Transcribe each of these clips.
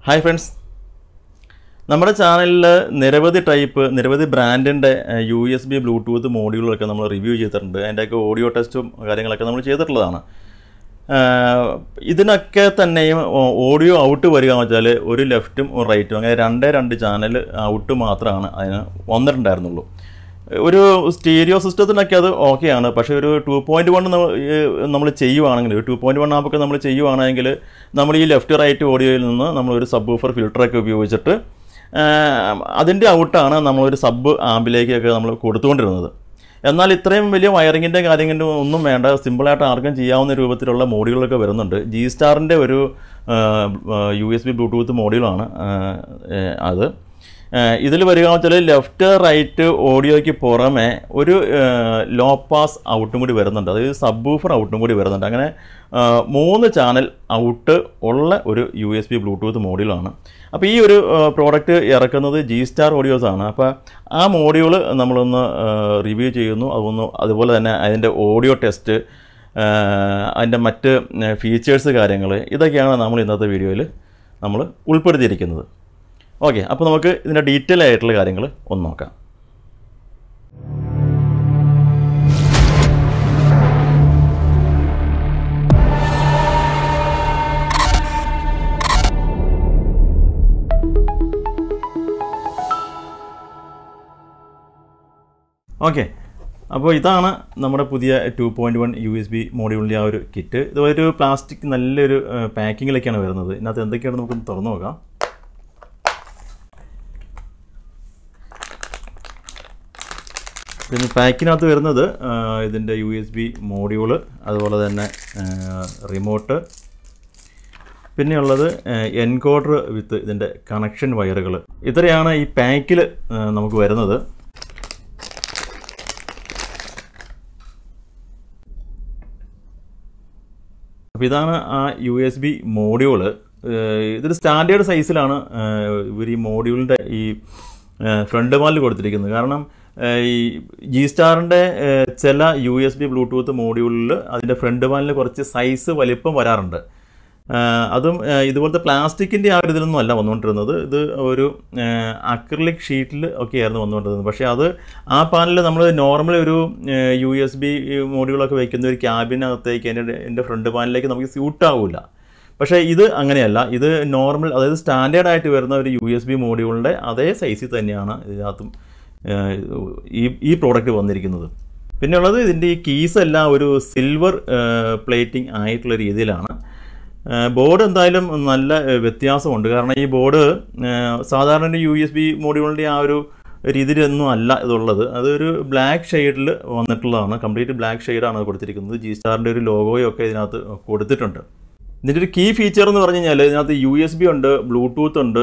Hi friends നമ്മുടെ ചാനലിൽ നിരവധി ടൈപ്പ് നിരവധി ബ്രാൻഡിൻ്റെ യു എസ് ബി ബ്ലൂടൂത്ത് മോഡ്യൂളൊക്കെ നമ്മൾ റിവ്യൂ ചെയ്തിട്ടുണ്ട് അതിൻ്റെയൊക്കെ ഓഡിയോ ടെസ്റ്റും കാര്യങ്ങളൊക്കെ നമ്മൾ ചെയ്തിട്ടുള്ളതാണ് ആഹ് ഇതിനൊക്കെ തന്നെയും ഓ- ഓഡിയോ ഔട്ട് വരിക എന്ന് വെച്ചാൽ ഒരു ലെഫ്റ്റും ഒരു റൈറ്റും അങ്ങനെ രണ്ടേ രണ്ട് ചാനൽ ഔട്ട് മാത്രമാണ് അതിന് വന്നിട്ടുണ്ടായിരുന്നുള്ളൂ ഒരു സ്റ്റീരിയോ സിസ്റ്റത്തിനൊക്കെ അത് ഓക്കെയാണ് പക്ഷേ ഒരു ടു പോയിൻറ്റ് വൺ നമ്മൾ ചെയ്യുവാണെങ്കിൽ ടു പോയിൻറ്റ് വൺ ആപ്പൊക്കെ നമ്മൾ ചെയ്യുവാണെങ്കിൽ നമ്മൾ ഈ ലെഫ്റ്റ് റൈറ്റ് ഓഡിയോയിൽ നിന്ന് നമ്മളൊരു സബ് ഊഫർ ഫിൽറ്ററൊക്കെ ഉപയോഗിച്ചിട്ട് അതിൻ്റെ ഔട്ടാണ് നമ്മളൊരു സബ് ആമ്പിലേക്കൊക്കെ നമ്മൾ കൊടുത്തുകൊണ്ടിരുന്നത് എന്നാൽ ഇത്രയും വലിയ വയറിങ്ങിൻ്റെ കാര്യങ്ങളുടെ ഒന്നും വേണ്ട സിമ്പിളായിട്ട് ആർക്കും ചെയ്യാവുന്ന രൂപത്തിലുള്ള മോഡ്യൂളൊക്കെ വരുന്നുണ്ട് ജി സ്റ്റാറിൻ്റെ ഒരു യു എസ് ബി ബ്ലൂടൂത്ത് മോഡ്യൂളാണ് അത് ഇതിൽ വരിക വെച്ചാൽ ലെഫ്റ്റ് റൈറ്റ് ഓഡിയോയ്ക്ക് പുറമെ ഒരു ലോ പാസ് ഔട്ടും കൂടി വരുന്നുണ്ട് അതായത് സബ് ഊഫർ ഔട്ടും കൂടി വരുന്നുണ്ട് അങ്ങനെ ആ, മൂന്ന് ചാനൽ ഔട്ട് ഉള്ള ഒരു യു എസ് ബി ബ്ലൂടൂത്ത് മോഡ്യൂളാണ് അപ്പോൾ ഈ ഒരു പ്രോഡക്റ്റ് ഇറക്കുന്നത് ജി സ്റ്റാർ ഓഡിയോസ് ആണ് അപ്പോൾ ആ മോഡ്യൂൾ നമ്മളൊന്ന് റിവ്യൂ ചെയ്യുന്നു അതൊന്ന് അതുപോലെ തന്നെ അതിൻ്റെ ഓഡിയോ ടെസ്റ്റ് അതിൻ്റെ മറ്റ് ഫീച്ചേഴ്സ് കാര്യങ്ങൾ ഇതൊക്കെയാണ് നമ്മൾ ഇന്നത്തെ വീഡിയോയിൽ നമ്മൾ ഉൾപ്പെടുത്തിയിരിക്കുന്നത് ഓക്കെ അപ്പോൾ നമുക്ക് ഇതിൻ്റെ ഡീറ്റെയിൽ ആയിട്ടുള്ള കാര്യങ്ങൾ ഒന്ന് നോക്കാം ഓക്കെ അപ്പോൾ ഇതാണ് നമ്മുടെ പുതിയ two point one U S B മോഡ്യൂളിൻ്റെ ആ ഒരു കിറ്റ് ഇത് ഒരു പ്ലാസ്റ്റിക് നല്ലൊരു പാക്കിങ്ങിലൊക്കെയാണ് വരുന്നത് ഇതിനകത്ത് എന്തൊക്കെയാണ് നമുക്കൊന്ന് തുറന്നു നോക്കാം പിന്നെ പാക്കിനകത്ത് വരുന്നത് ആ, ഇതിൻ്റെ യു എസ് ബി മോഡ്യൂള് അതുപോലെ തന്നെ റിമോട്ട് പിന്നെയുള്ളത് എൻകോഡർ വിത്ത് ഇതിൻ്റെ കണക്ഷൻ വയറുകൾ ഇത്രയാണ് ഈ പാക്കിൽ നമുക്ക് വരുന്നത് അപ്പോൾ ഇതാണ് ആ യു എസ് ബി മോഡ്യൂള് ഇതൊരു സ്റ്റാൻഡേർഡ് സൈസിലാണ് ഇവർ ഈ മോഡ്യൂളിൻ്റെ ഈ ഫ്രണ്ട് വാലിൽ കൊടുത്തിരിക്കുന്നത് കാരണം ഏഹ്, ഈ ജി സ്റ്റാറിൻ്റെ ചില യു എസ് ബി ബ്ലൂടൂത്ത് മോഡ്യൂളിൽ അതിൻ്റെ ഫ്രണ്ട് വാലിന് കുറച്ച് സൈസ് വലിപ്പം വരാറുണ്ട് ആഹ് അതും ആഹ് ഇതുപോലത്തെ പ്ലാസ്റ്റിക്കിൻ്റെ ആ ഒരു ഇതിലൊന്നും അല്ല വന്നുകൊണ്ടിരുന്നത് ഇത് ഒരു അക്രിലിക് ഷീറ്റിൽ ഒക്കെ ആയിരുന്നു വന്നുകൊണ്ടിരുന്നത് പക്ഷേ അത് ആ പാനൽ നമ്മൾ നോർമൽ ഒരു യു എസ് ബി മോഡ്യൂളൊക്കെ വയ്ക്കുന്ന ഒരു ക്യാബിനകത്തേക്ക് അതിൻ്റെ എൻ്റെ ഫ്രണ്ട് പാനലിലേക്ക് നമുക്ക് സ്യൂട്ട് ആവില്ല പക്ഷേ ഇത് അങ്ങനെയല്ല ഇത് നോർമൽ അതായത് സ്റ്റാൻഡേർഡ് ആയിട്ട് വരുന്ന ഒരു യു എസ് ബി മോഡ്യൂളിൻ്റെ അതേ സൈസിൽ തന്നെയാണ് ഇതിനകത്തും ആഹ് ഈ ഈ പ്രോഡക്റ്റ് വന്നിരിക്കുന്നത് പിന്നെയുള്ളത് ഇതിൻ്റെ ഈ കീസ് എല്ലാം ഒരു സിൽവർ പ്ലേറ്റിംഗ് ആയിട്ടുള്ള രീതിയിലാണ് ബോർഡ് എന്തായാലും നല്ല ഏഹ്, വ്യത്യാസമുണ്ട് കാരണം ഈ ബോർഡ് ഏഹ്, സാധാരണ യു എസ് ബി മോഡ്യൂളിൻ്റെ ആ ഒരു രീതിയിലൊന്നും അല്ല ഇതുള്ളത് അതൊരു ബ്ലാക്ക് ഷെയ്ഡിൽ വന്നിട്ടുള്ളതാണ് കംപ്ലീറ്റ് ബ്ലാക്ക് ഷെയ്ഡാണ് കൊടുത്തിരിക്കുന്നത് ജി സ്റ്റാറിൻ്റെ ഒരു ലോഗോയും ഒക്കെ ഇതിനകത്ത് കൊടുത്തിട്ടുണ്ട് ഇതിൻ്റെ ഒരു കീ ഫീച്ചർ എന്ന് പറഞ്ഞു കഴിഞ്ഞാൽ ഇതിനകത്ത് യു എസ് ബി ഉണ്ട് ബ്ലൂടൂത്ത് ഉണ്ട്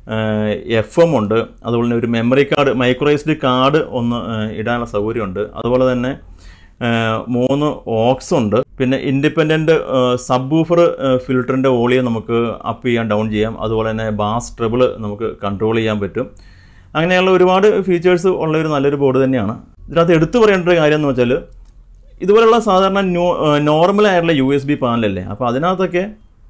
എഫ് എം ഉണ്ട് അതുപോലെ തന്നെ ഒരു മെമ്മറി കാർഡ് മൈക്രോഐസ്ഡ് കാർഡ് ഒന്ന് ഏഹ്, ഇടാനുള്ള സൗകര്യമുണ്ട് അതുപോലെ തന്നെ ഏഹ്, മൂന്ന് ഓക്സ് ഉണ്ട് പിന്നെ ഇൻഡിപെൻഡൻറ്റ് സബ് ഊഫർ ഫിൽറ്ററിൻ്റെ വോളിയം നമുക്ക് അപ്പ് ചെയ്യാൻ ഡൗൺ ചെയ്യാം അതുപോലെ തന്നെ ബാസ് ട്രബിൾ നമുക്ക് കൺട്രോൾ ചെയ്യാൻ പറ്റും അങ്ങനെയുള്ള ഒരുപാട് ഫീച്ചേഴ്സ് ഉള്ള ഒരു നല്ലൊരു ബോർഡ് തന്നെയാണ് ഇതിനകത്ത് എടുത്തു പറയേണ്ട ഒരു കാര്യം എന്ന് വെച്ചാൽ ഇതുപോലുള്ള സാധാരണ നോ നോർമൽ ആയിട്ടുള്ള യു എസ് ബി പാനലല്ലേ അപ്പോൾ അതിനകത്തൊക്കെ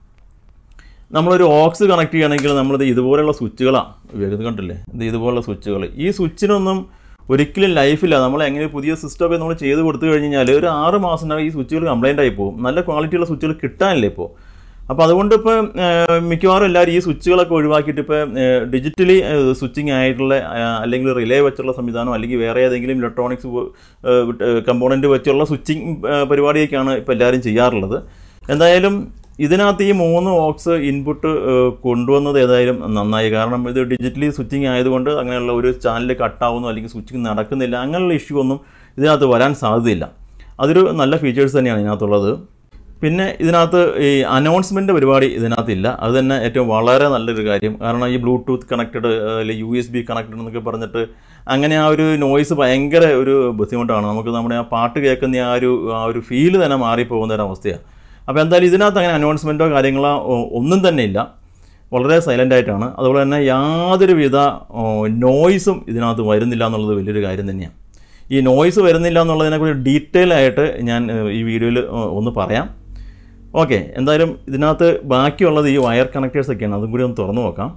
നമ്മളൊരു ഓക്സ് കണക്ട് ചെയ്യണമെങ്കിൽ നമ്മളിത് ഇതുപോലെയുള്ള സ്വിച്ചുകളാണ് ഉപയോഗിക്കുന്നത് കണ്ടില്ലേ ഇത് ഇതുപോലുള്ള സ്വിച്ചുകൾ ഈ സ്വിച്ചിനൊന്നും ഒരിക്കലും ലൈഫില്ല നമ്മൾ എങ്ങനെ പുതിയ സിസ്റ്റമൊക്കെ നമ്മൾ ചെയ്ത് കൊടുത്തു കഴിഞ്ഞ് കഴിഞ്ഞാൽ ഒരു ആറ് മാസത്തിനകം ഈ സ്വിച്ചുകൾ കംപ്ലൈൻ്റ് ആയി പോകും നല്ല ക്വാളിറ്റിയുള്ള സ്വിച്ചുകൾ കിട്ടാനില്ല ഇപ്പോൾ അപ്പോൾ അതുകൊണ്ട് ഇപ്പോൾ മിക്കവാറും എല്ലാവരും ഈ സ്വിച്ചുകളൊക്കെ ഒഴിവാക്കിയിട്ട് ഇപ്പോൾ ഡിജിറ്റലി സ്വിച്ചിങ് ആയിട്ടുള്ള ആ, അല്ലെങ്കിൽ റിലേ വെച്ചുള്ള സംവിധാനം അല്ലെങ്കിൽ വേറെ ഏതെങ്കിലും ഇലക്ട്രോണിക്സ് കമ്പോണൻറ്റ് വെച്ചുള്ള സ്വിച്ചിങ് പരിപാടിയൊക്കെയാണ് ഇപ്പോൾ എല്ലാവരും ചെയ്യാറുള്ളത് എന്തായാലും ഇതിനകത്ത് ഈ മൂന്ന് ഓക്സ് ഇൻപുട്ട് കൊണ്ടുവന്നത് ഏതായാലും നന്നായി കാരണം ഇത് ഡിജിറ്റലി സ്വിച്ചിങ് ആയതുകൊണ്ട് അങ്ങനെയുള്ള ഒരു ചാനൽ കട്ടാവുന്നു അല്ലെങ്കിൽ സ്വിച്ചിങ് നടക്കുന്നില്ല അങ്ങനെയുള്ള ഇഷ്യൂ ഒന്നും ഇതിനകത്ത് വരാൻ സാധ്യതയില്ല അതൊരു നല്ല ഫീച്ചേഴ്സ് തന്നെയാണ് ഇതിനകത്തുള്ളത് പിന്നെ ഇതിനകത്ത് ഈ അനൗൺസ്മെൻ്റ് പരിപാടി ഇതിനകത്തില്ല അത് തന്നെ ഏറ്റവും വളരെ നല്ലൊരു കാര്യം കാരണം ഈ ബ്ലൂടൂത്ത് കണക്റ്റഡ് അല്ലെങ്കിൽ യു എസ് ബി കണക്റ്റഡ് എന്നൊക്കെ പറഞ്ഞിട്ട് അങ്ങനെ ആ ഒരു നോയ്സ് ഭയങ്കര ഒരു ബുദ്ധിമുട്ടാണ് നമുക്ക് നമ്മുടെ ആ പാട്ട് കേൾക്കുന്ന ആ ഒരു ആ ഒരു ഫീല് തന്നെ മാറിപ്പോകുന്ന ഒരു അവസ്ഥയാണ് അപ്പോൾ എന്തായാലും ഇതിനകത്ത് അങ്ങനെ അനൗൺസ്മെൻറ്റോ കാര്യങ്ങളോ ഒ- ഒന്നും തന്നെ ഇല്ല വളരെ സൈലൻ്റ് ആയിട്ടാണ് അതുപോലെ തന്നെ യാതൊരുവിധ നോയ്സും ഇതിനകത്ത് വരുന്നില്ല എന്നുള്ളത് വലിയൊരു കാര്യം തന്നെയാണ് ഈ നോയ്സ് വരുന്നില്ല എന്നുള്ളതിനെക്കുറിച്ച് ഡീറ്റെയിൽ ആയിട്ട് ഞാൻ ഏഹ്, ഈ വീഡിയോയിൽ ഒന്ന് പറയാം ഓക്കെ എന്തായാലും ഇതിനകത്ത് ബാക്കിയുള്ളത് ഈ വയർ കണക്റ്റേഴ്സ് ഒക്കെയാണ് അതും കൂടി ഒന്ന് തുറന്നു നോക്കാം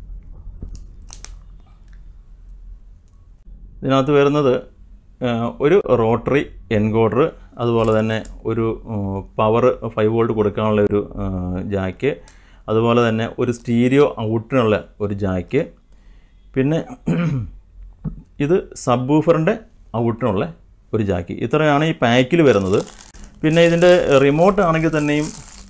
ഇതിനകത്ത് വരുന്നത് ആ, ഒരു റോട്ടറി എൻകോഡർ അതുപോലെ തന്നെ ഒരു പവർ ഫൈവ് വോൾട്ട് കൊടുക്കാനുള്ള ഒരു ആ, ജാക്ക് അതുപോലെ തന്നെ ഒരു സ്റ്റീരിയോ ഔട്ടിനുള്ള ഒരു ജാക്ക് പിന്നെ ഇത് സബ് ഊഫറിൻ്റെ ഔട്ടിനുള്ള ഒരു ജാക്ക് ഇത്രയാണ് ഈ പാക്കിൽ വരുന്നത് പിന്നെ ഇതിൻ്റെ റിമോട്ട് ആണെങ്കിൽ തന്നെയും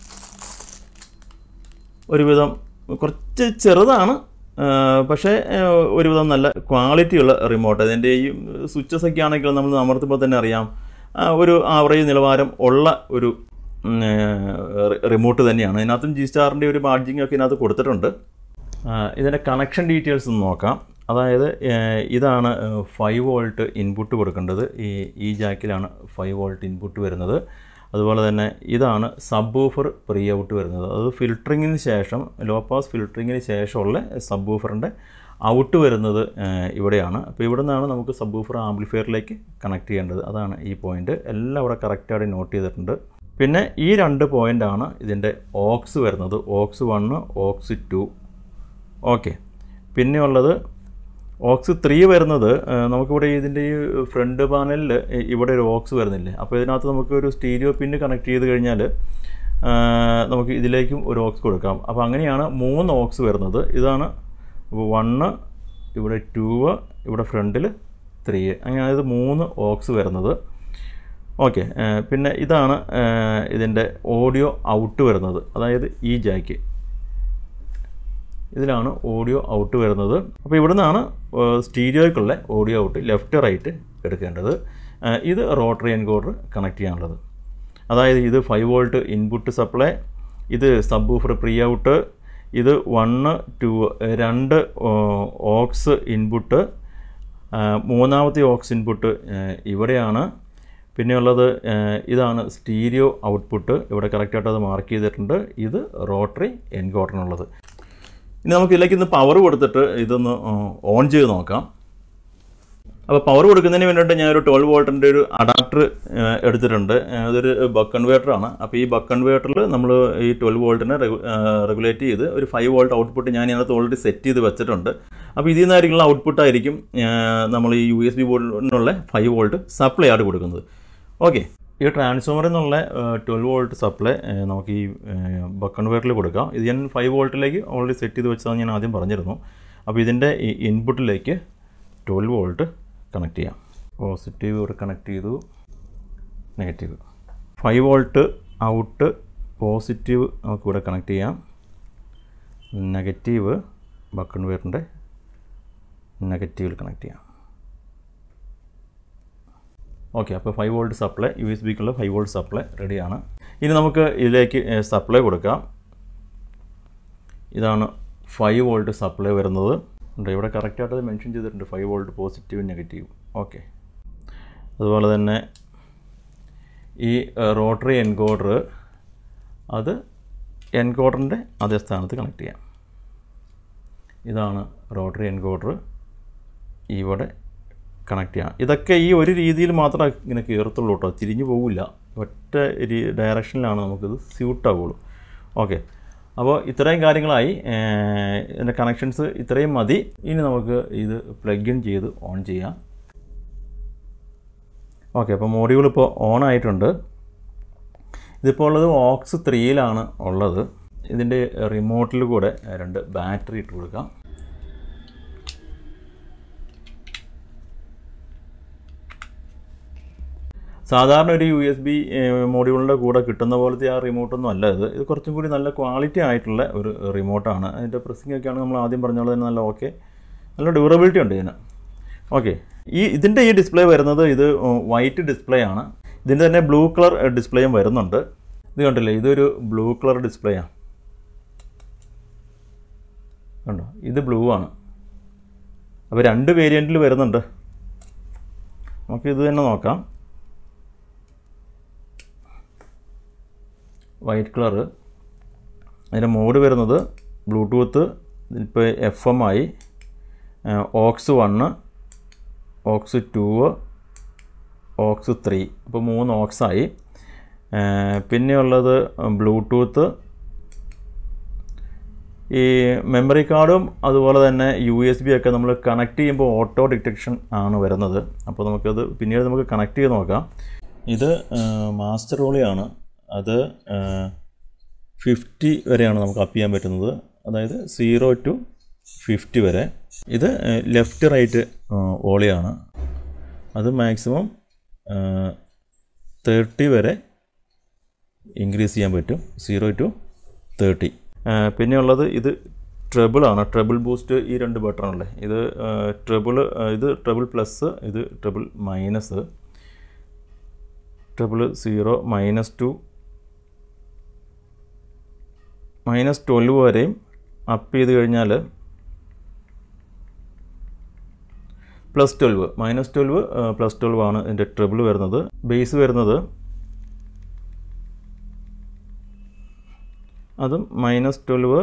ഒരുവിധം കുറച്ച് ചെറുതാണ് ആ, പക്ഷേ ആ, ഒരുവിധം നല്ല ക്വാളിറ്റിയുള്ള റിമോട്ട് അതിൻ്റെ ഈ സ്വിച്ചസ് ഒക്കെ ആണെങ്കിൽ നമ്മൾ അമർത്തുമ്പോൾ തന്നെ അറിയാം ആ, ഒരു ആവറേജ് നിലവാരം ഉള്ള ഒരു ഉം, ആ, റിമോട്ട് തന്നെയാണ് ഇതിനകത്തും ജി സ്റ്റാറിൻ്റെ ഒരു ബാഡ്ജിങ് ഒക്കെ ഇതിനകത്ത് കൊടുത്തിട്ടുണ്ട് ആ, ഇതിൻ്റെ കണക്ഷൻ ഡീറ്റെയിൽസ് ഒന്ന് നോക്കാം അതായത് ആ, ഇതാണ് ഫൈവ് വോൾട്ട് ഇൻപുട്ട് കൊടുക്കേണ്ടത് ഈ ഈ ജാക്കിലാണ് ഫൈവ് വോൾട്ട് ഇൻപുട്ട് വരുന്നത് അതുപോലെ തന്നെ ഇതാണ് സബ് ഊഫർ പ്രീ ഔട്ട് വരുന്നത് അത് ഫിൽറ്ററിങ്ങിന് ശേഷം ലോ പാസ് ഫിൽറ്ററിങ്ങിന് ശേഷമുള്ള സബ് ഊഫറിൻ്റെ ഔട്ട് വരുന്നത് ആ, ഇവിടെയാണ് അപ്പോൾ ഇവിടെ നിന്നാണ് നമുക്ക് സബ് ഊഫർ ആംപ്ലിഫയറിലേക്ക് കണക്ട് ചെയ്യേണ്ടത് അതാണ് ഈ പോയിന്റ് എല്ലാം ഇവിടെ കറക്റ്റായിട്ട് നോട്ട് ചെയ്തിട്ടുണ്ട് പിന്നെ ഈ രണ്ട് പോയിൻ്റാണ് ഇതിൻ്റെ ഓക്സ് വരുന്നത് aux one aux two okay പിന്നെ ഉള്ളത് ഓക്സ് ത്രീ വരുന്നത് ആ, നമുക്കിവിടെ ഇതിൻ്റെ ഈ ഫ്രണ്ട് പാനലിൽ ഇവിടെ ഒരു ഓക്സ് വരുന്നില്ലേ അപ്പോൾ ഇതിനകത്ത് നമുക്ക് ഒരു സ്റ്റീരിയോ പിന്ന് കണക്ട് ചെയ്ത് കഴിഞ്ഞാൽ ആ, നമുക്ക് ഇതിലേക്കും ഒരു ഓക്സ് കൊടുക്കാം അപ്പോൾ അങ്ങനെയാണ് മൂന്ന് ഓക്സ് വരുന്നത് ഇതാണ് വണ്ണ് ഇവിടെ ടൂ ഇവിടെ ഫ്രണ്ടിൽ ത്രീ അങ്ങനെ ഇത് മൂന്ന് ഓക്സ് വരുന്നത് ഓക്കെ പിന്നെ ഇതാണ് ആ, ഇതിൻ്റെ ഓഡിയോ ഔട്ട് വരുന്നത് അതായത് ഈ ജാക്ക് ഇതിലാണ് ഓഡിയോ ഔട്ട് വരുന്നത് അപ്പോൾ ഇവിടെ നിന്നാണ് സ്റ്റീരിയോയ്ക്കുള്ള ഓഡിയോ ഔട്ട് ലെഫ്റ്റ് റൈറ്റ് എടുക്കേണ്ടത് ആ, ഇത് റോട്ടറി എൻകോഡർ കണക്ട് ചെയ്യാനുള്ളത് അതായത് ഇത് ഫൈവ് വോൾട്ട് ഇൻപുട്ട് സപ്ലൈ ഇത് സബ് ഊഫർ പ്രീ ഔട്ട് ഇത് വണ്ണ് ടു രണ്ട് ഓക്സ് ഇൻപുട്ട് മൂന്നാമത്തെ ഓക്സ് ഇൻപുട്ട് ഇവിടെയാണ് പിന്നെയുള്ളത് ആ, ഇതാണ് സ്റ്റീരിയോ ഔട്ട്പുട്ട് ഇവിടെ കറക്റ്റായിട്ട് അത് മാർക്ക് ചെയ്തിട്ടുണ്ട് ഇത് റോട്ടറി എൻകോഡറിനുള്ളത് ഇനി നമുക്ക് ഇതിലേക്ക് ഇന്ന് പവർ കൊടുത്തിട്ട് ഇതൊന്ന് ഓൺ ചെയ്ത് നോക്കാം അപ്പോൾ പവർ കൊടുക്കുന്നതിന് വേണ്ടിയിട്ട് ഞാനൊരു ട്വൽവ് വോൾട്ടിൻ്റെ ഒരു അഡാപ്റ്റർ എടുത്തിട്ടുണ്ട് ആ, അതൊരു ബക്ക് കൺവേർട്ടറാണ് അപ്പോൾ ഈ ബക്ക് കൺവേർട്ടറിൽ നമ്മൾ ഈ ട്വൽവ് വോൾട്ടിനെ റെഗുലേറ്റ് ചെയ്ത് ഒരു ഫൈവ് വോൾട്ട് ഔട്ട്പുട്ട് ഞാൻ ഇതിനകത്ത് ഓൾറെഡി സെറ്റ് ചെയ്ത് വെച്ചിട്ടുണ്ട് അപ്പോൾ ഇതിൽ നിന്നായിരിക്കുള്ള ഔട്ട്പുട്ടായിരിക്കും നമ്മൾ ഈ യു എസ് ബി ബോർഡിനുള്ള ഫൈവ് വോൾട്ട് സപ്ലൈ ആയിട്ട് കൊടുക്കുന്നത് ഓക്കെ ഈ ട്രാൻസ്ഫോമറിൽ നിന്നുള്ള ട്വൽവ് വോൾട്ട് സപ്ലൈ നമുക്ക് ഈ ബക്ക് കൺവേർട്ടറിൽ കൊടുക്കാം ഇത് ഞാൻ ഫൈവ് വോൾട്ടിലേക്ക് ഓൾറെഡി സെറ്റ് ചെയ്ത് വെച്ചതെന്ന് ഞാൻ ആദ്യം പറഞ്ഞിരുന്നു അപ്പോൾ ഇതിൻ്റെ ഈ ഇൻപുട്ടിലേക്ക് ട്വൽവ് വോൾട്ട് കണക്ട് ചെയ്യാം പോസിറ്റീവ് ഇവിടെ കണക്ട് ചെയ്തു negative five volt out positive നമുക്കിവിടെ കണക്ട് ചെയ്യാം നെഗറ്റീവ് ബക്ക് കൺവേർട്ടറിൻ്റെ നെഗറ്റീവിൽ കണക്ട് ചെയ്യാം ഓക്കെ അപ്പോൾ five volt supply U S ബിക്കുള്ള ഫൈവ് വോൾട്ട് സപ്ലൈ റെഡിയാണ് ഇനി നമുക്ക് ഇതിലേക്ക് സപ്ലൈ കൊടുക്കാം ഇതാണ് ഫൈവ് വോൾട്ട് സപ്ലൈ വരുന്നത് ഉണ്ട് ഇവിടെ കറക്റ്റായിട്ട് അത് മെൻഷൻ ചെയ്തിട്ടുണ്ട് five volt positive negative okay അതുപോലെ തന്നെ ഈ റോട്ടറി എൻകോഡർ അത് എൻകോഡറിൻ്റെ അതേ സ്ഥാനത്ത് കണക്ട് ചെയ്യാം ഇതാണ് റോട്ടറി എൻകോഡർ ഇവിടെ കണക്ട് ചെയ്യാം ഇതൊക്കെ ഈ ഒരു രീതിയിൽ മാത്രമേ ഇങ്ങനെ കയറത്തുള്ളൂ കേട്ടോ തിരിഞ്ഞു പോകില്ല ഒറ്റ രീ- ഡയറക്ഷനിലാണ് നമുക്കിത് സ്യൂട്ട് ആവുള്ളൂ ഓക്കെ അപ്പോൾ ഇത്രയും കാര്യങ്ങളായി ഏഹ്, ഇതിൻ്റെ കണക്ഷൻസ് ഇത്രയും മതി ഇനി നമുക്ക് ഇത് പ്ലഗ് ഇൻ ചെയ്ത് ഓൺ ചെയ്യാം ഓക്കെ അപ്പോൾ മോഡ്യൂൾ ഇപ്പോൾ ഓൺ ആയിട്ടുണ്ട് ഇതിപ്പോൾ ഉള്ളത് ഓക്സ് ത്രീയിലാണ് ഉള്ളത് ഇതിൻ്റെ റിമോട്ടിൽ കൂടെ രണ്ട് ബാറ്ററി ഇട്ട് കൊടുക്കാം സാധാരണ ഒരു യു എസ് ബി മോഡ്യൂളിൻ്റെ കൂടെ കിട്ടുന്ന പോലത്തെ ആ റിമോട്ടൊന്നും അല്ല ഇത് ഇത് കുറച്ചും കൂടി നല്ല ക്വാളിറ്റി ആയിട്ടുള്ള ഒരു റിമോട്ടാണ് അതിൻ്റെ പ്രസ്സിംഗ് ഒക്കെയാണ് നമ്മൾ ആദ്യം പറഞ്ഞ പോലെ തന്നെ നല്ല ഓക്കെ നല്ല ഡ്യൂറബിലിറ്റി ഉണ്ട് ഇതിന് ഓക്കെ ഈ ഇതിൻ്റെ ഈ ഡിസ്പ്ലേ വരുന്നത് ഇത് വൈറ്റ് ഡിസ്പ്ലേ ആണ് ഇതിൻ്റെ തന്നെ ബ്ലൂ കളർ ഡിസ്പ്ലേയും വരുന്നുണ്ട് ഇത് കണ്ടില്ലേ ഇതൊരു ബ്ലൂ കളർ ഡിസ്പ്ലേ ആണ് കണ്ടോ ഇത് ബ്ലൂ ആണ് അപ്പോൾ രണ്ട് വേരിയൻറ്റിൽ വരുന്നുണ്ട് നമുക്ക് ഇത് തന്നെ നോക്കാം വൈറ്റ് കളറ് അതിൻ്റെ മോഡ് വരുന്നത് ബ്ലൂടൂത്ത് ഇപ്പോൾ എഫ് എം ആയി aux one aux two aux three ഇപ്പോൾ മൂന്ന് ഓക്സായി പിന്നെയുള്ളത് ബ്ലൂടൂത്ത് ഈ മെമ്മറി കാർഡും അതുപോലെ തന്നെ യു എസ് ബി ഒക്കെ നമ്മൾ കണക്ട് ചെയ്യുമ്പോൾ ഓട്ടോ ഡിറ്റക്ഷൻ ആണ് വരുന്നത് അപ്പോൾ നമുക്കത് പിന്നീട് നമുക്ക് കണക്ട് ചെയ്ത് നോക്കാം ഇത് മാസ്റ്റർ ഓളിയാണ് അത് ഫിഫ്റ്റി വരെയാണ് നമുക്ക് അപ്പ് ചെയ്യാൻ പറ്റുന്നത് അതായത് സീറോ ടു ഫിഫ്റ്റി വരെ ഇത് ലെഫ്റ്റ് റൈറ്റ് ഓളിയാണ് അത് മാക്സിമം തേർട്ടി വരെ ഇൻക്രീസ് ചെയ്യാൻ പറ്റും സീറോ ടു തേർട്ടി പിന്നെയുള്ളത് ഇത് ട്രബിളാണ് ട്രബിൾ ബൂസ്റ്റ് ഈ രണ്ട് ബട്ടണല്ലേ ഇത് ട്രബിൾ ഇത് ട്രബിൾ പ്ലസ് ഇത് treble minus treble zero minus two minus twelve വരെയും അപ്പ് ചെയ്ത് കഴിഞ്ഞാൽ plus twelve minus twelve plus twelve ആണ് ഇതിൻ്റെ ട്രിബിൾ വരുന്നത് ബേസ് വരുന്നത് അതും മൈനസ് ട്വൽവ്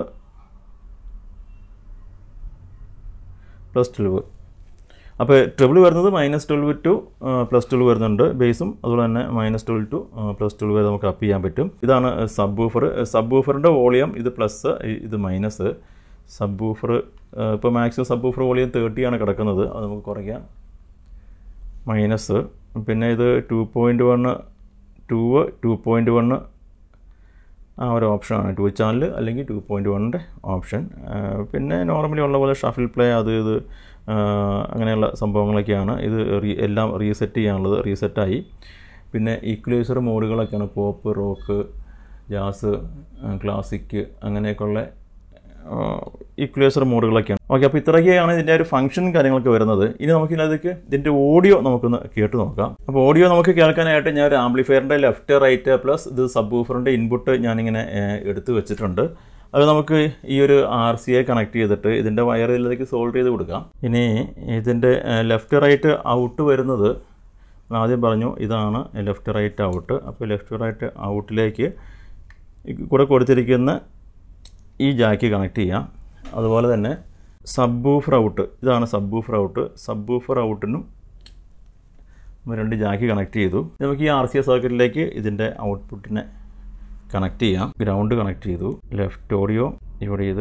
പ്ലസ് ട്വൽവ് അപ്പോൾ ട്രിബിൾ വരുന്നത് minus twelve to plus twelve വരുന്നുണ്ട് ബേസും അതുപോലെ തന്നെ minus twelve to plus twelve വരെ നമുക്ക് അപ്പ് ചെയ്യാൻ പറ്റും ഇതാണ് സബ് ബൂഫർ സബ് ബൂഫറിൻ്റെ വോളിയം ഇത് പ്ലസ് ഇത് മൈനസ് സബ് ബൂഫർ ഇപ്പോൾ മാക്സിമം സബ് ബൂഫർ വോളിയം തേർട്ടിയാണ് കിടക്കുന്നത് അത് നമുക്ക് കുറയ്ക്കാം മൈനസ് പിന്നെ ഇത് two point one two two point one ആ ഒരു ഓപ്ഷനാണ് ടു ചാനൽ അല്ലെങ്കിൽ ടു പോയിൻറ്റ് വണ്ണിൻ്റെ ഓപ്ഷൻ പിന്നെ നോർമലി ഉള്ള പോലെ ഷഫിൽ പ്ലേ അത് ഇത് അങ്ങനെയുള്ള സംഭവങ്ങളൊക്കെയാണ് ഇത് റീ എല്ലാം റീസെറ്റ് ചെയ്യാനുള്ളത് റീസെറ്റായി പിന്നെ ഈക്വലൈസർ മോഡുകളൊക്കെയാണ് പോപ്പ് റോക്ക് ജാസ് ക്ലാസിക് അങ്ങനെയൊക്കെയുള്ള ഈക്വലൈസർ മോഡുകളൊക്കെയാണ് ഓക്കെ അപ്പോൾ ഇത്രയൊക്കെയാണ് ഇതിൻ്റെ ഒരു ഫംഗ്ഷൻ കാര്യങ്ങളൊക്കെ വരുന്നത് ഇനി നമുക്ക് ഇതിനകത്തേക്ക് ഇതിൻ്റെ ഓഡിയോ നമുക്കൊന്ന് കേട്ട് നോക്കാം അപ്പോൾ ഓഡിയോ നമുക്ക് കേൾക്കാനായിട്ട് ഞാൻ ഒരു ആംപ്ലിഫയറിൻ്റെ ലെഫ്റ്റ് റൈറ്റ് പ്ലസ് ഇത് സബ് ഊഫറിൻ്റെ ഇൻപുട്ട് ഞാനിങ്ങനെ എടുത്ത് വെച്ചിട്ടുണ്ട് അത് നമുക്ക് ഈ ഒരു ആർ സി ഐ കണക്ട് ചെയ്തിട്ട് ഇതിൻ്റെ വയർ ഇതിലേക്ക് സോൾവ് ചെയ്ത് കൊടുക്കാം ഇനി ഇതിൻ്റെ ലെഫ്റ്റ് റൈറ്റ് ഔട്ട് വരുന്നത് ആദ്യം പറഞ്ഞു ഇതാണ് ലെഫ്റ്റ് റൈറ്റ് ഔട്ട് അപ്പോൾ ലെഫ്റ്റ് റൈറ്റ് ഔട്ടിലേക്ക് കൂടെ കൊടുത്തിരിക്കുന്ന ഈ ജാക്ക് കണക്ട് ചെയ്യാം അതുപോലെ തന്നെ സബ്ബൂഫർ ഔട്ട് ഇതാണ് സബ്ബൂഫർ ഔട്ട് സബ്ബൂഫർ ഔട്ടിനും രണ്ട് ജാക്ക് കണക്ട് ചെയ്തു നമുക്ക് ഈ ആർ സി എസ് സർക്യൂട്ടിലേക്ക് ഇതിൻ്റെ ഔട്ട്പുട്ടിനെ കണക്ട് ചെയ്യാം ഗ്രൗണ്ട് കണക്ട് ചെയ്തു ലെഫ്റ്റ് ഓഡിയോ ഇവിടെ ഇത്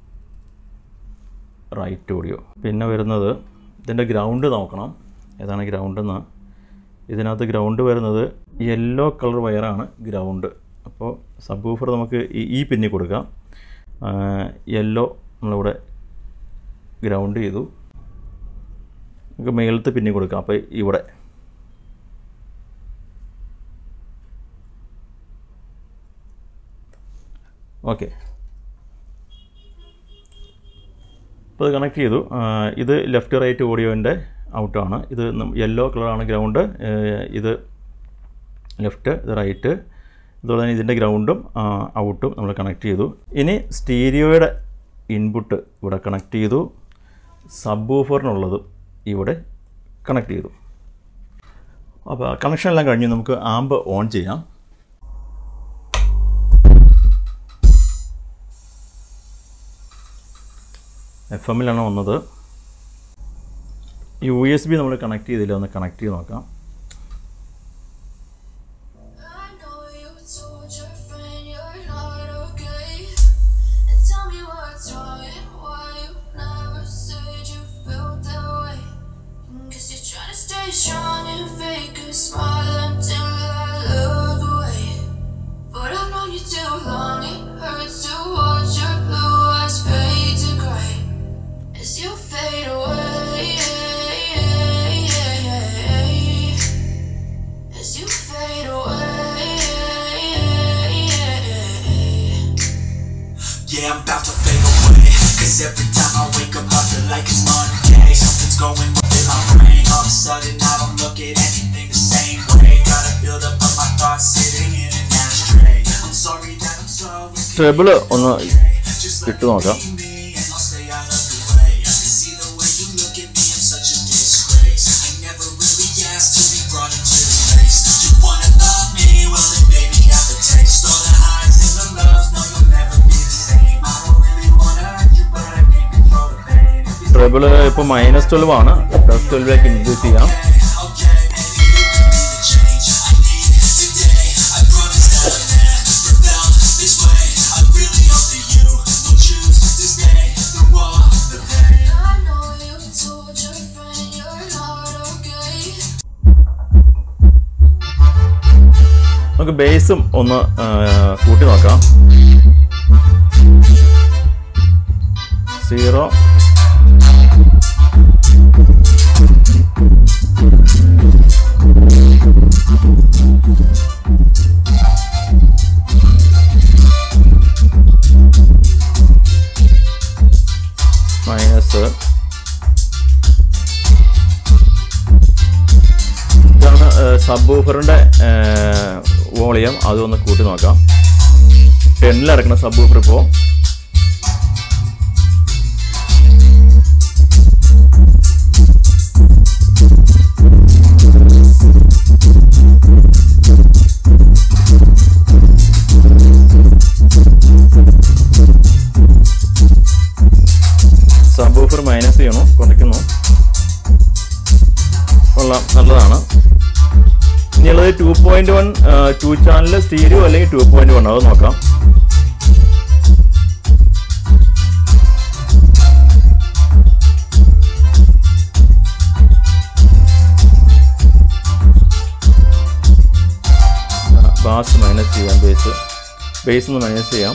റൈറ്റ് ഓഡിയോ പിന്നെ വരുന്നത് ഇതിൻ്റെ ഗ്രൗണ്ട് നോക്കണം ഏതാണ് ഗ്രൗണ്ട് എന്ന് ഇതിനകത്ത് ഗ്രൗണ്ട് വരുന്നത് യെല്ലോ കളർ വയറാണ് ഗ്രൗണ്ട് അപ്പോൾ സബ് ഊഫർ നമുക്ക് ഈ ഈ പിന്നി കൊടുക്കാം യെല്ലോ നമ്മളിവിടെ ഗ്രൗണ്ട് ചെയ്തു നമുക്ക് മേലത്തെ പിന്നി കൊടുക്കാം അപ്പോൾ ഇവിടെ ഓക്കെ അപ്പോൾ ഇത് കണക്ട് ചെയ്തു ഇത് ലെഫ്റ്റ് റൈറ്റ് ഓഡിയോൻ്റെ ഔട്ടാണ് ഇത് യെല്ലോ കളറാണ് ഗ്രൗണ്ട് ഇത് ലെഫ്റ്റ് ഇത് റൈറ്റ് അതുപോലെ തന്നെ ഇതിൻ്റെ ഗ്രൗണ്ടും ഔട്ടും നമ്മൾ കണക്ട് ചെയ്തു ഇനി സ്റ്റീരിയോയുടെ ഇൻപുട്ട് ഇവിടെ കണക്ട് ചെയ്തു സബ് ഓഫറിനുള്ളതും ഇവിടെ കണക്ട് ചെയ്തു അപ്പോൾ കണക്ഷൻ എല്ലാം കഴിഞ്ഞ് നമുക്ക് ആമ്പ് ഓൺ ചെയ്യാം എഫ് എമ്മിലാണ് വന്നത് യു എസ് ബി നമ്മൾ കണക്ട് ചെയ്തില്ല ഒന്ന് കണക്ട് ചെയ്ത് നോക്കാം I know you told your friend you're not okay. And tell me what's wrong and why you never said you felt that way. Guess you're trying to stay strong and fake a smile until I look away. But I've known you too long, it hurts to watch your blue eyes fade to gray as you fade away. As you fade away. Yeah, I'm about to fade away. Cause every time I wake up, I feel like it's Monday. Something's going wrong in my brain. All of a sudden, I don't look at anything the same way. Gotta build up of my thoughts sitting in an ashtray. I'm sorry that I'm so. ട്രെബിൾ ഒന്ന് Just ഇട്ട് നോക്കാം let me be and I'll stay out of your way. I can see the way you look at me, I'm such a disgrace. I never really asked to be brought into this place. You wanna love me? Well, then baby, have a taste. All the highs and the lows, no, you'll never be the same. I don't really wanna hurt you, but I can't control the pain. If it's treble ഇപ്പോൾ minus twelve ആണ് plus ട്വൽവിലേക്ക് increase ചെയ്യാം okay, maybe you could be the change I need today. I promise നമുക്ക് ബേസും ഒന്ന് ആ, കൂട്ടി നോക്കാം zero minus ഇതാണ് സബ് ഊഫറിൻ്റെ വോളിയം അതൊന്ന് കൂട്ടി നോക്കാം ടെന്നിലടക്കുന്ന സബ് ഊഫർ ഇപ്പോൾ സബ് ഊഫർ മൈനസ് ചെയ്യണു കുറയ്ക്കുന്നു കൊള്ളാം നല്ലതാണ് ഇനിയുള്ളത് two point one two channel stereo അല്ലെങ്കിൽ ടു പോയിന്റ് വൺ അത് നോക്കാം ബാസ് മൈനസ് ചെയ്യാം ബേസ് ബേസ് ഒന്ന് മൈനസ് ചെയ്യാം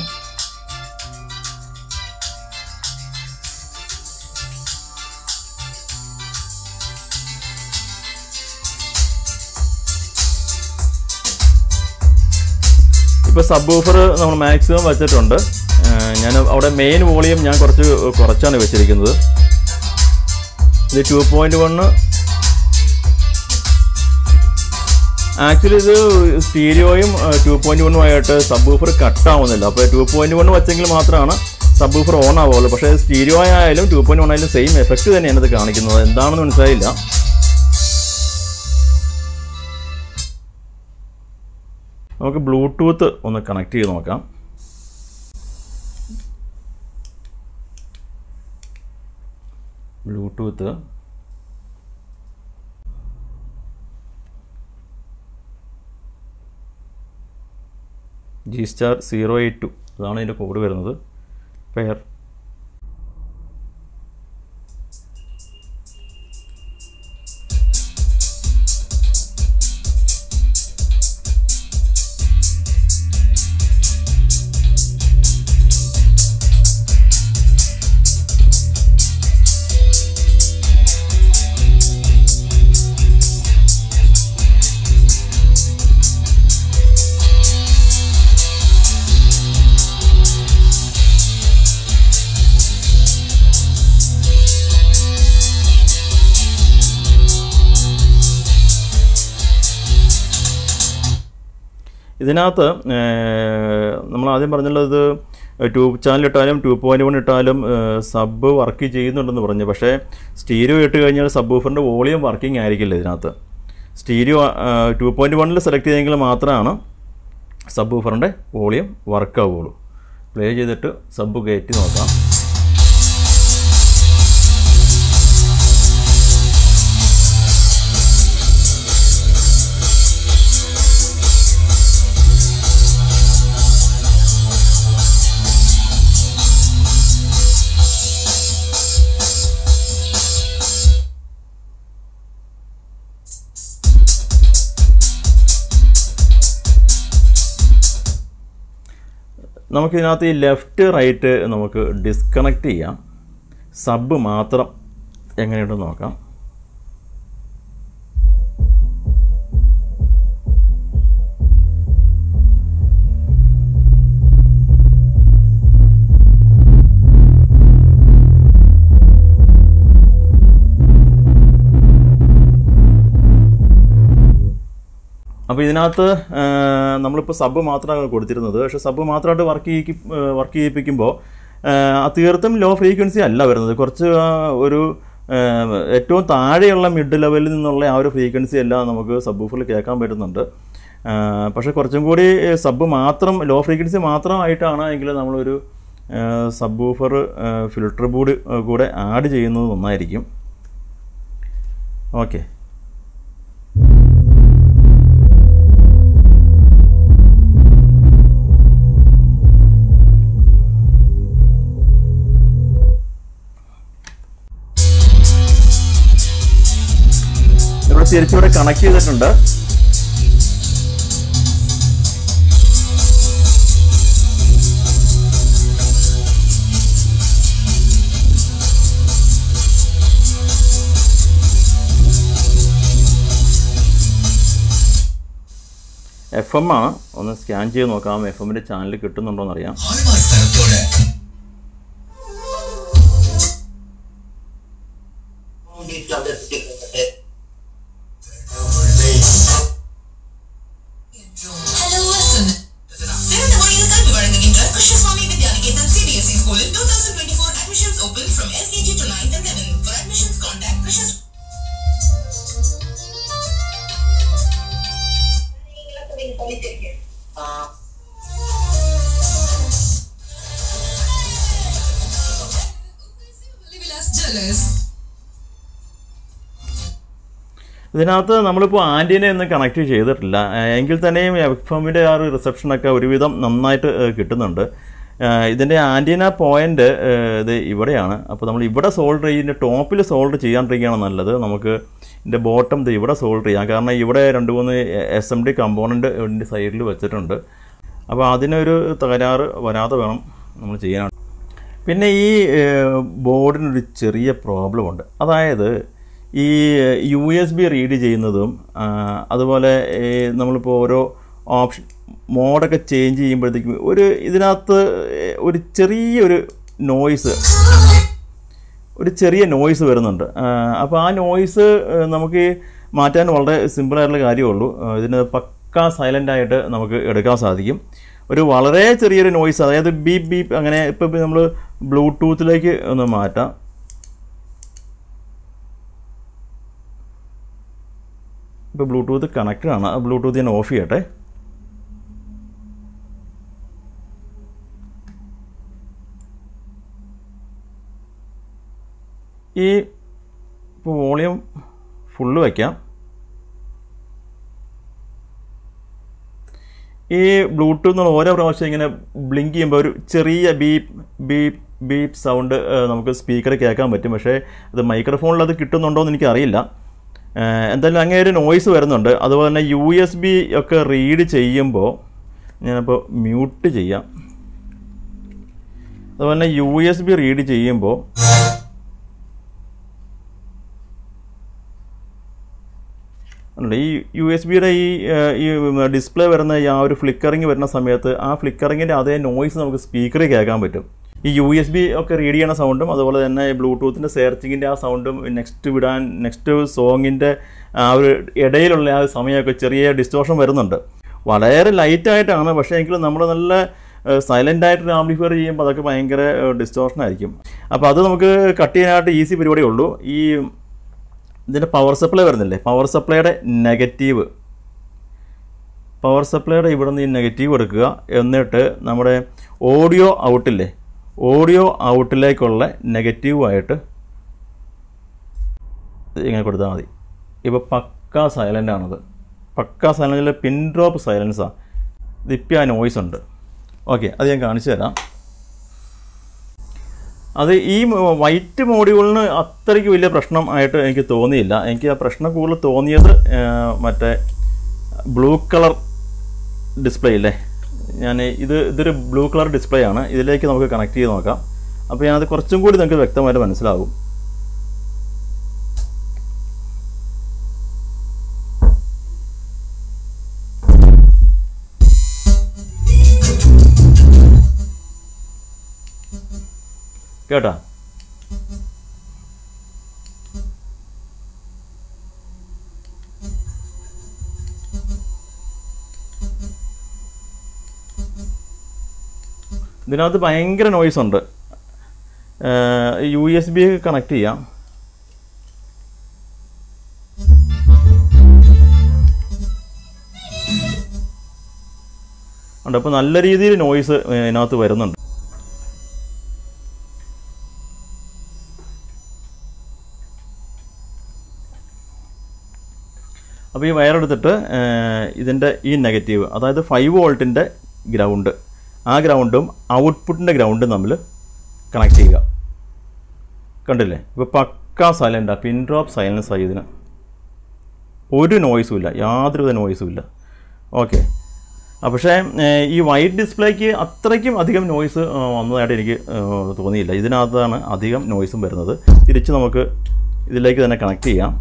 ഇപ്പോൾ സബ് ഓഫർ നമ്മൾ മാക്സിമം വെച്ചിട്ടുണ്ട് ഏഹ് ഞാൻ അവിടെ മെയിൻ വോളിയം ഞാൻ കുറച്ച് കുറച്ചാണ് വെച്ചിരിക്കുന്നത് ഇത് ടു പോയിൻറ്റ് വണ്ണ് ആക്ച്വലി ഇത് സ്റ്റീരിയോയും ടു പോയിൻറ്റ് വണ്ണുമായിട്ട് സബ് ഓഫർ കട്ടാവുന്നില്ല അപ്പോൾ ടു പോയിൻറ്റ് വൺ വെച്ചെങ്കിൽ മാത്രമാണ് സബ് ഓഫർ ഓൺ ആവുള്ളൂ പക്ഷേ സ്റ്റീരിയോ ആയാലും ടു പോയിൻറ്റ് വൺ ആയാലും സെയിം എഫക്റ്റ് തന്നെയാണ് ഇത് കാണിക്കുന്നത് എന്താണെന്ന് മനസ്സിലായില്ല നമുക്ക് ബ്ലൂടൂത്ത് ഒന്ന് കണക്ട് ചെയ്ത് നോക്കാം Bluetooth G star zero eight two അതാണ് ഇതിൻ്റെ കോഡ് വരുന്നത് പെയർ ഇതിനകത്ത് നമ്മൾ ആദ്യം പറഞ്ഞുള്ളത് ടു ചാനൽ ഇട്ടാലും ടു പോയിൻറ്റ് വൺ ഇട്ടാലും സബ് വർക്ക് ചെയ്യുന്നുണ്ടെന്ന് പറഞ്ഞു പക്ഷേ സ്റ്റീരിയോ ഇട്ട് കഴിഞ്ഞാൽ സബ് ഓഫറിൻ്റെ വോളിയം വർക്കിംഗ് ആയിരിക്കില്ല ഇതിനകത്ത് സ്റ്റീരിയോ ടു പോയിൻറ്റ് വണ്ണിൽ സെലക്ട് ചെയ്തെങ്കിൽ മാത്രമാണ് സബ് ഓഫറിൻ്റെ വോളിയം വർക്ക് ആവുകയുള്ളൂ പ്ലേ ചെയ്തിട്ട് സബ് കയറ്റി നോക്കാം നമുക്കിതിനകത്ത് ഈ ലെഫ്റ്റ് റൈറ്റ് നമുക്ക് ഡിസ്കണക്ട് ചെയ്യാം സബ് മാത്രം എങ്ങനെയുണ്ടെന്ന് നോക്കാം അപ്പോൾ ഇതിനകത്ത് ആ, നമ്മളിപ്പോൾ സബ് മാത്രമാണ് കൊടുത്തിരുന്നത് പക്ഷേ സബ് മാത്രമായിട്ട് വർക്ക് ചെയ്യിക്കും വർക്ക് ചെയ്യിപ്പിക്കുമ്പോൾ ആ, തീർത്തും ലോ ഫ്രീക്വൻസി അല്ല വരുന്നത് കുറച്ച് ആ, ഒരു ആ, ഏറ്റവും താഴെയുള്ള മിഡ് ലെവലിൽ നിന്നുള്ള ആ ഒരു ഫ്രീക്വൻസി എല്ലാം നമുക്ക് സബ് ഊഫറിൽ കേൾക്കാൻ പറ്റുന്നുണ്ട് ആ, പക്ഷേ കുറച്ചും കൂടി സബ് മാത്രം ലോ ഫ്രീക്വൻസി മാത്രമായിട്ടാണ് എങ്കിൽ നമ്മളൊരു സബ് ഊഫർ ഫിൽട്ടർ ബോർഡ് കൂടെ ആഡ് ചെയ്യുന്നത് നന്നായിരിക്കും ഓക്കെ ഇവിടെ തിരിച്ചിവിടെ കണക്ട് ചെയ്തിട്ടുണ്ട് എഫ് എം ആണ് ഒന്ന് സ്കാൻ ചെയ്ത് നോക്കാം എഫ് എമ്മിൻ്റെ ചാനൽ കിട്ടുന്നുണ്ടോ എന്നറിയാം ஹால்மார்க் தரத்தோட Hello, listen. சிறந்த முறையில் கல்வி வழங்குகின்ற கிருஷ்ணசுவாமி வித்யாநிகேதன் சிபிஎஸ்இ ஸ்கூலில் 2024 admissions open from LKG to 9th and 11th. For admissions, contact Krishna Vilas Jewelers. ഇതിനകത്ത് നമ്മളിപ്പോൾ ആൻറ്റീനെ ഒന്നും കണക്ട് ചെയ്തിട്ടില്ല ഏഹ് എങ്കിൽ തന്നെയും എഫ് എമ്മിൻ്റെ ആ ഒരു റിസപ്ഷനൊക്കെ ഒരുവിധം നന്നായിട്ട് ഏഹ് കിട്ടുന്നുണ്ട് ഏഹ് ഇതിൻ്റെ ആൻറ്റീന പോയിൻ്റ് ഇത് ഇവിടെയാണ് അപ്പോൾ നമ്മൾ ഇവിടെ സോൾഡർ ഇതിൻ്റെ ടോപ്പിൽ സോൾഡർ ചെയ്യാണ്ടിരിക്കുകയാണ് നല്ലത് നമുക്ക് ഇതിൻ്റെ ബോട്ടം ഇത് ഇവിടെ സോൾഡർ ചെയ്യാം കാരണം ഇവിടെ രണ്ട് മൂന്ന് എസ് എം ഡി കമ്പോണൻറ്റ് ഇതിൻ്റെ സൈഡിൽ വെച്ചിട്ടുണ്ട് അപ്പോൾ അതിനൊരു തകരാറ് വരാതെ വേണം നമ്മൾ ചെയ്യാനാണ് പിന്നെ ഈ ഏഹ്, ബോർഡിനൊരു ചെറിയ പ്രോബ്ലം ഉണ്ട് അതായത് ഈ യു എസ് ബി റീഡ് ചെയ്യുന്നതും ആ, അതുപോലെ ഈ നമ്മളിപ്പോൾ ഓരോ ഓപ്ഷൻ മോഡൊക്കെ ചേഞ്ച് ചെയ്യുമ്പോഴത്തേക്കും ഒരു ഇതിനകത്ത് ഒരു ചെറിയൊരു നോയ്സ് ഒരു ചെറിയ നോയ്സ് വരുന്നുണ്ട് അപ്പോൾ ആ നോയ്സ് നമുക്ക് മാറ്റാൻ വളരെ സിമ്പിളായിട്ടുള്ള കാര്യമുള്ളൂ ആ, ഇതിന് പക്ക സൈലൻ്റ് ആയിട്ട് നമുക്ക് എടുക്കാൻ സാധിക്കും ഒരു വളരെ ചെറിയൊരു നോയ്സ് അതായത് ബീപ്പ് ബീപ്പ് അങ്ങനെ ഇപ്പോൾ നമ്മൾ ബ്ലൂടൂത്തിലേക്ക് ഒന്ന് മാറ്റാം ഇപ്പോൾ ബ്ലൂടൂത്ത് കണക്റ്റഡ് ആണ് ആ ബ്ലൂടൂത്ത് ഞാൻ ഓഫ് ചെയ്യട്ടെ ഈ ഇപ്പോൾ വോളിയം ഫുള്ള് വയ്ക്കാം ഈ ബ്ലൂടൂത്ത് എന്നുള്ള ഓരോ പ്രാവശ്യം ഇങ്ങനെ ബ്ലിങ്ക് ചെയ്യുമ്പോൾ ഒരു ചെറിയ ബീപ്പ് ബീപ്പ് ബീപ്പ് സൗണ്ട് നമുക്ക് സ്പീക്കറിൽ കേൾക്കാൻ പറ്റും പക്ഷേ അത് മൈക്രോഫോണിൽ അത് കിട്ടുന്നുണ്ടോ എന്ന് എനിക്കറിയില്ല ഏഹ് എന്തായാലും അങ്ങനെ ഒരു നോയ്സ് വരുന്നുണ്ട് അതുപോലെ തന്നെ യു എസ് ബി ഒക്കെ റീഡ് ചെയ്യുമ്പോൾ ഞാനിപ്പോൾ മ്യൂട്ട് ചെയ്യാം അതുപോലെ തന്നെ യു എസ് ബി റീഡ് ചെയ്യുമ്പോൾ ഉണ്ട് ഈ യു എസ് ബിയുടെ ഈ ഏഹ്, ഈ ഡിസ്പ്ലേ വരുന്ന ഈ ആ ഒരു ഫ്ലിക്കറിങ് വരുന്ന സമയത്ത് ആ ഫ്ലിക്കറിങ്ങിൻ്റെ അതേ നോയ്സ് നമുക്ക് സ്പീക്കറിൽ കേൾക്കാൻ പറ്റും ഈ യു എസ് ബി ഒക്കെ റീഡ് ചെയ്യണ സൗണ്ടും അതുപോലെ തന്നെ ബ്ലൂടൂത്തിൻ്റെ സെർച്ചിങ്ങിൻ്റെ ആ സൗണ്ടും നെക്സ്റ്റ് വിടാൻ നെക്സ്റ്റ് സോങ്ങിൻ്റെ ആ ഒരു ഇടയിലുള്ള ആ സമയമൊക്കെ ചെറിയ ഡിസ്റ്റോഷൻ വരുന്നുണ്ട് വളരെ ലൈറ്റായിട്ടാണ് പക്ഷേ എങ്കിലും നമ്മൾ നല്ല സൈലൻ്റ് ആയിട്ട് ആംപ്ലിഫയർ ചെയ്യുമ്പോൾ അതൊക്കെ ഭയങ്കര ഡിസ്റ്റോഷൻ ആയിരിക്കും അപ്പോൾ അത് നമുക്ക് കട്ട് ചെയ്യാനായിട്ട് ഈസി പരിപാടിയേ ഉള്ളൂ ഈ ഇതിൻ്റെ പവർ സപ്ലൈ വരുന്നില്ലേ പവർ സപ്ലൈയുടെ നെഗറ്റീവ് പവർ സപ്ലൈയുടെ ഇവിടെ നിന്ന് ഈ നെഗറ്റീവ് എടുക്കുക എന്നിട്ട് നമ്മുടെ ഓഡിയോ ഔട്ടില്ലേ ഓഡിയോ ഔട്ടിലേക്കുള്ള നെഗറ്റീവായിട്ട് ഇങ്ങനെ കൊടുത്താൽ മതി ഇപ്പോൾ പക്ക സൈലൻ്റ് ആണത് പക്ക സൈലൻറ്റിൽ പിൻ ഡ്രോപ്പ് സൈലൻസാണ് ഇതിപ്പോൾ ആ നോയ്സ് ഉണ്ട് ഓക്കെ അത് ഞാൻ കാണിച്ചു തരാം അത് ഈ വൈറ്റ് മോഡ്യൂളിന് അത്രയ്ക്ക് വലിയ പ്രശ്നം ആയിട്ട് എനിക്ക് തോന്നിയില്ല എനിക്ക് ആ പ്രശ്നം കൂടുതൽ തോന്നിയത് ആ, മറ്റേ ബ്ലൂ കളർ ഡിസ്പ്ലേ ഇല്ലേ ഞാൻ ഇത് ഇതൊരു ബ്ലൂ കളർ ഡിസ്പ്ലേ ആണ് ഇതിലേക്ക് നമുക്ക് കണക്ട് ചെയ്ത് നോക്കാം അപ്പോൾ ഞാനത് കുറച്ചും കൂടി നിങ്ങൾക്ക് വ്യക്തമായിട്ട് മനസ്സിലാകും കേട്ടാ ഇതിനകത്ത് ഭയങ്കര നോയ്സ് ഉണ്ട് യു എസ് ബി കണക്ട് ചെയ്യാം ഉണ്ട് അപ്പോൾ നല്ല രീതിയിൽ നോയ്സ് ഇതിനകത്ത് വരുന്നുണ്ട് അപ്പോൾ ഈ വയറെടുത്തിട്ട് ഇതിൻ്റെ ഈ നെഗറ്റീവ് അതായത് ഫൈവ് വോൾട്ടിൻ്റെ ഗ്രൗണ്ട് ആ ഗ്രൗണ്ടും ഔട്ട്പുട്ടിൻ്റെ ഗ്രൗണ്ടും തമ്മിൽ കണക്ട് ചെയ്യുക കണ്ടില്ലേ ഇപ്പോൾ പക്ക സൈലൻ്റാണ് പിൻ ഡ്രോപ്പ് സൈലൻസ് ആയി ഇതിന് ഒരു നോയ്സും ഇല്ല യാതൊരുവിധ നോയ്സും ഇല്ല ഓക്കെ ആ പക്ഷേ ഏഹ്, ഈ വൈറ്റ് ഡിസ്പ്ലേക്ക് അത്രയ്ക്കും അധികം നോയ്സ് വന്നതായിട്ട് എനിക്ക് ഏഹ്, തോന്നിയില്ല ഇതിനകത്താണ് അധികം നോയ്സും വരുന്നത് തിരിച്ച് നമുക്ക് ഇതിലേക്ക് തന്നെ കണക്ട് ചെയ്യാം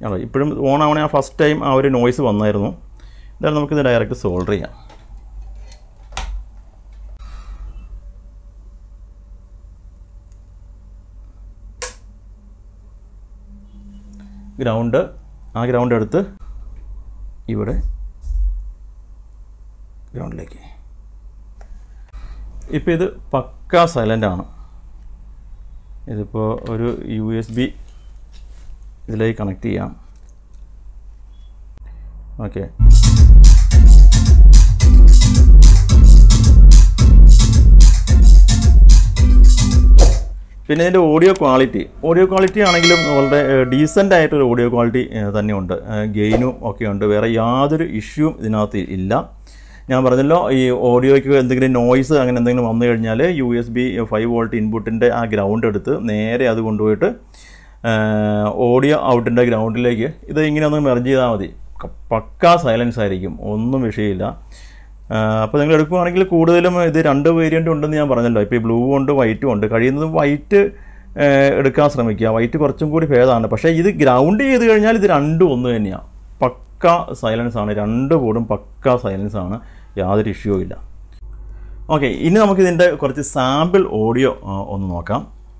ആണോ ഇപ്പോഴും ഓൺ ആവണേ ആ ഫസ്റ്റ് ടൈം ആ ഒരു നോയ്സ് വന്നായിരുന്നു എന്തായാലും നമുക്കിത് ഡയറക്റ്റ് സോൾഡർ ചെയ്യാം ഗ്രൗണ്ട് ആ ഗ്രൗണ്ട് എടുത്ത് ഇവിടെ ഗ്രൗണ്ടിലേക്ക് ഇപ്പോൾ ഇത് പക്ക സൈലൻ്റ് ആണ് ഇതിപ്പോൾ ഒരു യു എസ് ബി ഇതിലേക്ക് കണക്ട് ചെയ്യാം ഓക്കെ പിന്നെ ഇതിൻ്റെ ഓഡിയോ ക്വാളിറ്റി ഓഡിയോ ക്വാളിറ്റി ആണെങ്കിലും വളരെ ഡീസൻ്റ് ആയിട്ടൊരു ഓഡിയോ ക്വാളിറ്റി തന്നെയുണ്ട് ഗെയിനും ഒക്കെ ഉണ്ട് വേറെ യാതൊരു ഇഷ്യൂവും ഇതിനകത്ത് ഇല്ല ഞാൻ പറഞ്ഞല്ലോ ഈ ഓഡിയോയ്ക്ക് എന്തെങ്കിലും നോയ്സ് അങ്ങനെ എന്തെങ്കിലും വന്നു കഴിഞ്ഞാൽ U S B five volt ഇൻപുട്ടിൻ്റെ ആ ഗ്രൗണ്ട് എടുത്ത് നേരെ അത് കൊണ്ടുപോയിട്ട് ഓഡിയോ ഔട്ടിൻ്റെ ഗ്രൗണ്ടിലേക്ക് ഇത് ഇങ്ങനെ ഒന്ന് മെർജ് ചെയ്താൽ മതി ക- പക്കാ സൈലൻസ് ആയിരിക്കും ഒന്നും വിഷയമില്ല അപ്പോൾ നിങ്ങൾ എടുക്കുകയാണെങ്കിൽ കൂടുതലും ഇത് രണ്ട് വേരിയൻ്റ് ഉണ്ടെന്ന് ഞാൻ പറഞ്ഞല്ലോ ഇപ്പോൾ ഈ ബ്ലൂ ഉണ്ട് വൈറ്റും ഉണ്ട് കഴിയുന്നതും വൈറ്റ് എടുക്കാൻ ശ്രമിക്കുക വൈറ്റ് കുറച്ചും കൂടി ഭേദമാണ് പക്ഷേ ഇത് ഗ്രൗണ്ട് ചെയ്ത് കഴിഞ്ഞാൽ ഇത് രണ്ടും ഒന്ന് തന്നെയാണ് പക്ക സൈലൻസ് ആണ് രണ്ട് ബോർഡും പക്ക സൈലൻസ് ആണ് യാതൊരു ഇഷ്യൂവും ഇല്ല ഓക്കെ ഇനി നമുക്കിതിൻ്റെ കുറച്ച് സാമ്പിൾ ഓഡിയോ ഒന്ന് നോക്കാം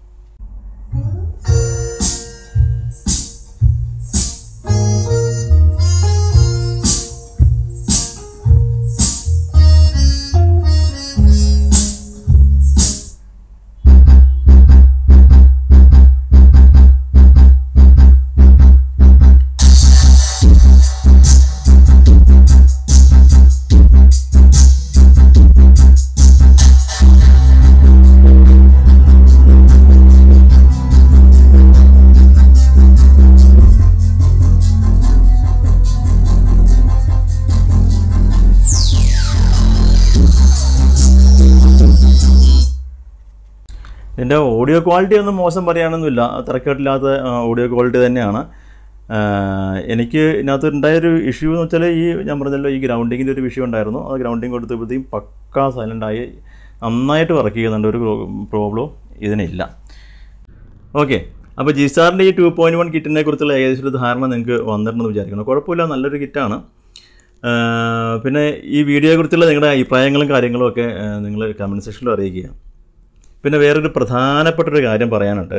ഇതിൻ്റെ ഓഡിയോ ക്വാളിറ്റി ഒന്നും മോശം പറയാനൊന്നുമില്ല തിരക്കേട്ടില്ലാത്ത ഓഡിയോ ക്വാളിറ്റി തന്നെയാണ് ആ, എനിക്ക് ഇതിനകത്ത് ഉണ്ടായൊരു ഇഷ്യൂ എന്ന് വെച്ചാൽ ഈ ഞാൻ പറഞ്ഞല്ലോ ഈ ഗ്രൗണ്ടിങ്ങിൻ്റെ ഒരു വിഷയം ഉണ്ടായിരുന്നു ആ ഗ്രൗണ്ടിങ് കൊടുത്തപ്പോഴത്തേക്കും പക്കാ സൈലൻ്റായി നന്നായിട്ട് വർക്ക് ചെയ്യുന്നുണ്ട് ഒരു പ്രോബ്ലം ഇതിനില്ല ഓക്കെ അപ്പോൾ ജി സ്റ്റാറിൻ്റെ ഈ ടു പോയിൻറ്റ് വൺ കിറ്റിനെ കുറിച്ചുള്ള ഏകദേശം ഒരു ധാരണ നിങ്ങൾക്ക് വന്നിട്ടുണ്ടെന്ന് വിചാരിക്കണം കുഴപ്പമില്ല നല്ലൊരു കിറ്റാണ് ആ, പിന്നെ ഈ വീഡിയോയെക്കുറിച്ചുള്ള നിങ്ങളുടെ അഭിപ്രായങ്ങളും കാര്യങ്ങളും ഒക്കെ നിങ്ങൾ കമൻറ്റ് സെക്ഷനിൽ അറിയിക്കുക പിന്നെ വേറൊരു പ്രധാനപ്പെട്ടൊരു കാര്യം പറയാനുണ്ട്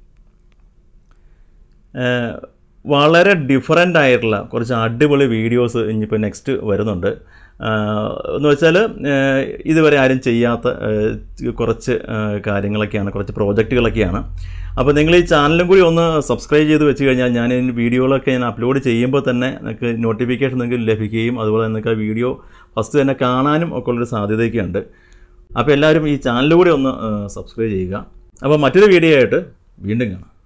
ഏഹ് വളരെ ഡിഫറൻ്റ് ആയിട്ടുള്ള കുറച്ച് അടിപൊളി വീഡിയോസ് ഇനിയിപ്പോൾ നെക്സ്റ്റ് വരുന്നുണ്ട് ആഹ് എന്ന് വെച്ചാൽ ഏഹ് ഇതുവരെ ആരും ചെയ്യാത്ത ഏഹ് കുറച്ച് ഏഹ് കാര്യങ്ങളൊക്കെയാണ് കുറച്ച് പ്രോജക്റ്റുകളൊക്കെയാണ് അപ്പോൾ നിങ്ങൾ ഈ ചാനലും കൂടി ഒന്ന് സബ്സ്ക്രൈബ് ചെയ്ത് വെച്ച് കഴിഞ്ഞാൽ ഞാൻ ഈ വീഡിയോകളൊക്കെ ഞാൻ അപ്ലോഡ് ചെയ്യുമ്പോൾ തന്നെ നിങ്ങൾക്ക് നോട്ടിഫിക്കേഷൻ നിങ്ങൾക്ക് ലഭിക്കുകയും അതുപോലെ നിങ്ങൾക്ക് ആ വീഡിയോ ഫസ്റ്റ് തന്നെ കാണാനും ഒക്കെ ഉള്ളൊരു സാധ്യതയൊക്കെ ഉണ്ട് അപ്പോൾ എല്ലാവരും ഈ ചാനൽ കൂടി ഒന്ന് സബ്സ്ക്രൈബ് ചെയ്യുക അപ്പോൾ മറ്റൊരു വീഡിയോ ആയിട്ട് വീണ്ടും കാണാം